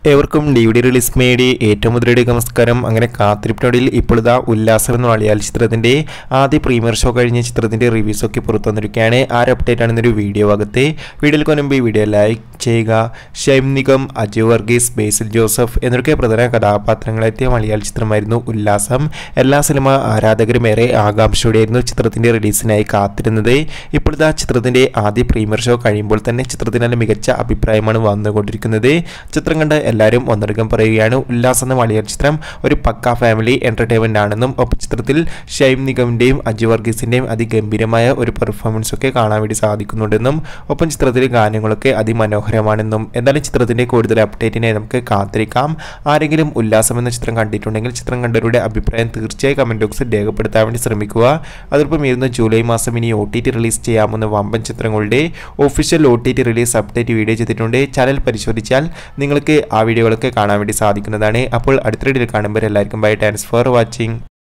ഏവർക്കും D V D release മേടി ഏറ്റവും മുതലയുടെ നമസ്കാരം അങ്ങനെ കാത്തിരിപ്പിനോടിൽ ഇപ്പോൾ ഇതാ ഉല്ലാസം എന്ന മലയാള ചിത്രത്തിന്റെ ആദ്യ പ്രീമിയർ ഷോ കഴിഞ്ഞ ചിത്രത്തിന്റെ റിവ്യൂസ് ഒക്കെ പുറത്തു വന്നിരിക്കുകയാണ് ആ ഒരു അപ്ഡേറ്റ് ആണ് ഇന്നൊരു വീഡിയോ ഭാഗത്ത് വീഡിയോയിൽ കൊണ്ടുമ്പോൾ ഈ വീഡിയോ ലൈക്ക് ചെയ്യുക ഷൈം നിഗം അജു വർഗീസ് ബേസിൽ ജോസഫ് എന്നൊക്കെ പ്രധാന കഥാപാത്രങ്ങളെത്തിയ മലയാള ചിത്രമായിരുന്നു ഉല്ലാസം എല്ലാ സിനിമ ആരാധകരും ഏറെ ആകാംക്ഷയോടെയായിരുന്നു ചിത്രത്തിന്റെ റിലീസിനായി കാത്തിരുന്നത് ഇപ്പോഴത്തെ ചിത്രത്തിന്റെ ആദ്യ പ്രീമിയർ ഷോ കഴിയുമ്പോൾ തന്നെ ചിത്രത്തിന് നല്ല മികച്ച അഭിപ്രായമാണ് വന്നുകൊണ്ടിരിക്കുന്നത് ചിത്രം കണ്ട് എല്ലാവരും ഒന്നടങ്കം പറയുകയാണ് ഉല്ലാസ് എന്ന മലയാള ചിത്രം ഒരു പക്ക ഫാമിലി എന്റർടൈൻമെന്റ് ആണെന്നും ഒപ്പം ചിത്രത്തിൽ ഷൈം നിഗമിന്റെയും അജു വർഗീസിന്റെയും അതിഗംഭീരമായ ഒരു പെർഫോമൻസ് ഒക്കെ കാണാൻ വേണ്ടി സാധിക്കുന്നുണ്ടെന്നും ഒപ്പം ചിത്രത്തിലെ ഗാനങ്ങളൊക്കെ അതിമനോഹരമാണെന്നും എന്തായാലും ചിത്രത്തിന്റെ കൂടുതൽ അപ്ഡേറ്റിനെ നമുക്ക് കാത്തിരിക്കാം ആരെങ്കിലും ഉല്ലാസം എന്ന ചിത്രം കണ്ടിട്ടുണ്ടെങ്കിൽ ചിത്രം കണ്ടവരുടെ അഭിപ്രായം തീർച്ചയായും കമന്റ് ബോക്സിൽ രേഖപ്പെടുത്താൻ വേണ്ടി ശ്രമിക്കുക അതോടൊപ്പം ഇരുന്ന ജൂലൈ മാസം ഇനി ഒ ടി ടി റിലീസ് ചെയ്യാവുന്ന വമ്പൻ ചിത്രങ്ങളുടെ official O T T release update video ചെയ്തിട്ടുണ്ട് ചാനൽ പരിശോധിച്ചാൽ നിങ്ങൾക്ക് ആ വീഡിയോകളൊക്കെ കാണാൻ വേണ്ടി സാധിക്കുന്നതാണ് അപ്പോൾ അടുത്ത വീഡിയോയിൽ കാണുമ്പോൾ എല്ലാവർക്കും ബൈ താങ്ക്സ് ഫോർ വാച്ചിങ്